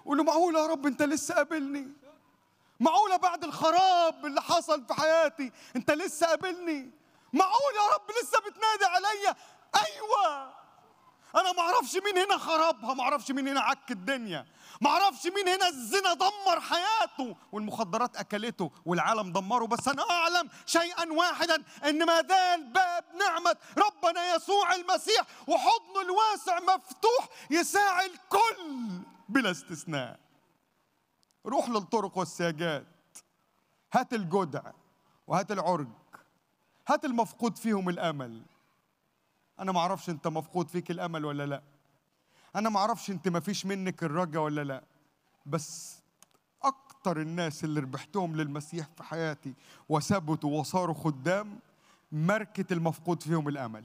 قول له معقولة يا رب أنت لسه قابلني معقولة بعد الخراب اللي حصل في حياتي أنت لسه قابلني معقول يا رب لسه بتنادي عليا أيوة أنا ما أعرفش مين هنا خربها ما أعرفش مين هنا عك الدنيا ما أعرفش مين هنا الزنا دمر حياته والمخدرات أكلته والعالم دمره بس أنا أعلم شيئا واحدا أن ما زال باب نعمة ربنا يسوع المسيح وحضنه الواسع مفتوح يساعي الكل بلا استثناء روح للطرق والسياجات هات الجدع وهات العرج هات المفقود فيهم الامل انا ما اعرفش انت مفقود فيك الامل ولا لا انا ما اعرفش انت ما فيش منك الرجا ولا لا بس اكتر الناس اللي ربحتهم للمسيح في حياتي وثبتوا وصاروا خدام ماركة المفقود فيهم الامل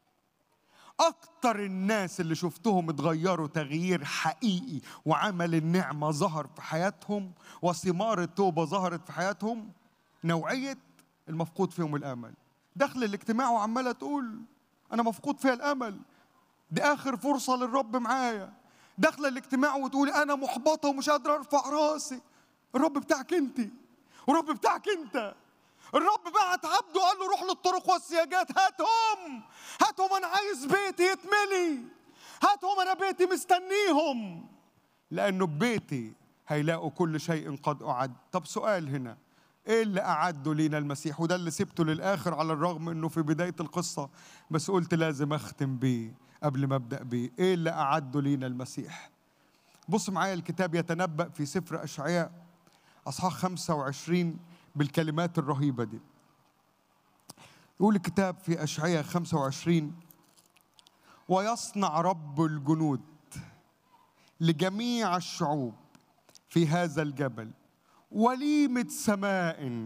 اكتر الناس اللي شفتهم اتغيروا تغيير حقيقي وعمل النعمه ظهر في حياتهم وثمار التوبه ظهرت في حياتهم نوعيه المفقود فيهم الامل داخل الاجتماع وعماله تقول انا مفقود فيها الامل دي اخر فرصه للرب معايا داخله الاجتماع وتقول انا محبطه ومش قادره ارفع راسي الرب بتاعك انت والرب بتاعك انت الرب بعت عبده قال له روح للطرق والسياجات هاتهم هاتهم انا عايز بيتي يتملي هاتهم انا بيتي مستنيهم لانه ببيتي هيلاقوا كل شيء قد اعد طب سؤال هنا ايه اللي اعده لينا المسيح وده اللي سبته للاخر على الرغم انه في بدايه القصه بس قلت لازم اختم بيه قبل ما ابدا بيه ايه اللي اعده لينا المسيح بص معايا الكتاب يتنبأ في سفر اشعياء اصحاح 25 بالكلمات الرهيبه دي يقول الكتاب في اشعياء 25 ويصنع رب الجنود لجميع الشعوب في هذا الجبل وليمة سماء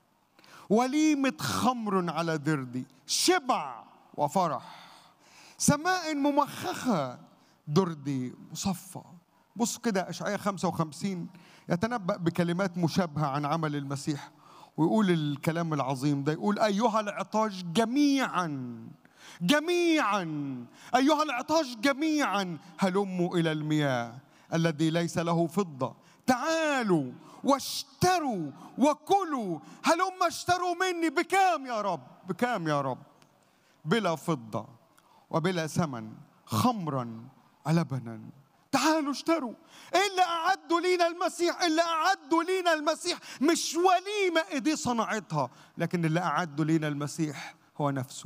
وليمة خمر على دردي شبع وفرح سماء ممخخة دردي مصفى بص كده أشعياء 55 يتنبأ بكلمات مشابهة عن عمل المسيح ويقول الكلام العظيم ده يقول أيها العطاش جميعا جميعا أيها العطاش جميعا هلموا إلى المياه الذي ليس له فضة تعالوا واشتروا وكلوا هلم اشتروا مني بكام يا رب بكام يا رب بلا فضة وبلا ثمن خمرا ولبنا تعالوا اشتروا ايه اللي اعدوا لينا المسيح اللي اعدوا لينا المسيح مش وليمه ايديه صنعتها لكن اللي اعدوا لينا المسيح هو نفسه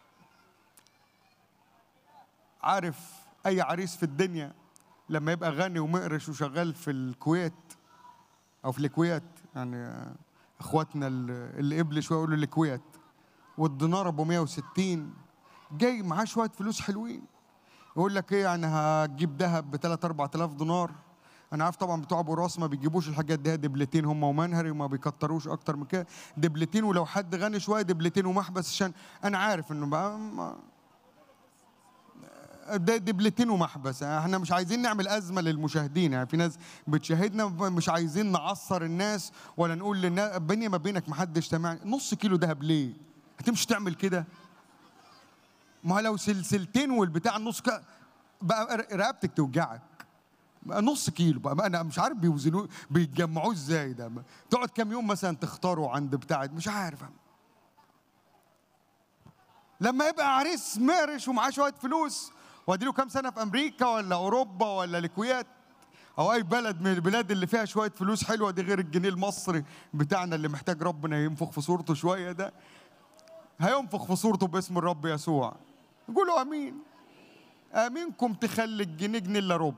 عارف اي عريس في الدنيا لما يبقى غني ومقرش وشغال في الكويت او في الكويت يعني اخواتنا اللي قبل شويه يقولوا الكويت والدينار ابو 160 جاي معاه شويه فلوس حلوين يقول لك ايه يعني هتجيب ذهب ب 3 4000 دينار انا عارف طبعا بتوع ابو راس ما بيجيبوش الحاجات دي دبلتين هم ومنهري وما بيكتروش اكتر من كده دبلتين ولو حد غني شويه دبلتين ومحبس عشان انا عارف انه بقى ما ده دبلتين ومحبس احنا مش عايزين نعمل ازمه للمشاهدين يعني في ناس بتشاهدنا مش عايزين نعصر الناس ولا نقول للناس بيني ما بينك محدش سامعني نص كيلو دهب ليه هتمشي تعمل كده ما لو سلسلتين والبتاع النص ك... بقى رقبتك توجعك بقى نص كيلو بقى انا مش عارف بيوزنوه بيتجمعوه ازاي ده تقعد كام يوم مثلا تختاروا عند بتاع مش عارف لما يبقى عريس مقرش ومعاه شويه فلوس وادي له كام سنه في امريكا ولا اوروبا ولا الكويت او اي بلد من البلاد اللي فيها شويه فلوس حلوه دي غير الجنيه المصري بتاعنا اللي محتاج ربنا ينفخ في صورته شويه ده هينفخ في صورته باسم الرب يسوع قولوا امين امينكم تخلي الجنيه جنيه الا ربع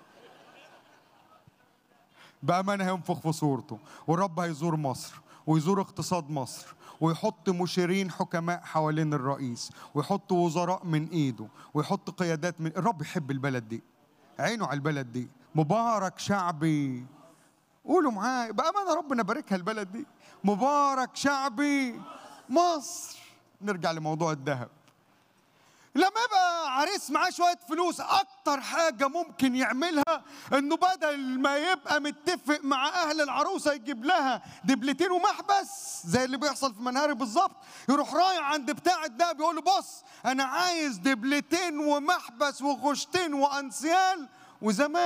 بامانه هينفخ في صورته والرب هيزور مصر ويزور اقتصاد مصر ويحط مشيرين حكماء حوالين الرئيس ويحط وزراء من ايده ويحط قيادات من الرب يحب البلد دي عينه على البلد دي مبارك شعبي قولوا معايا بأمانة ربنا باركها البلد دي مبارك شعبي مصر نرجع لموضوع الذهب لما يبقى عريس معاه شوية فلوس أكتر حاجة ممكن يعملها إنه بدل ما يبقى متفق مع أهل العروسة يجيب لها دبلتين ومحبس زي اللي بيحصل في منهاري بالظبط يروح رايح عند بتاع الدهب يقول له بص أنا عايز دبلتين ومحبس وغشتين وأنسيال وزمان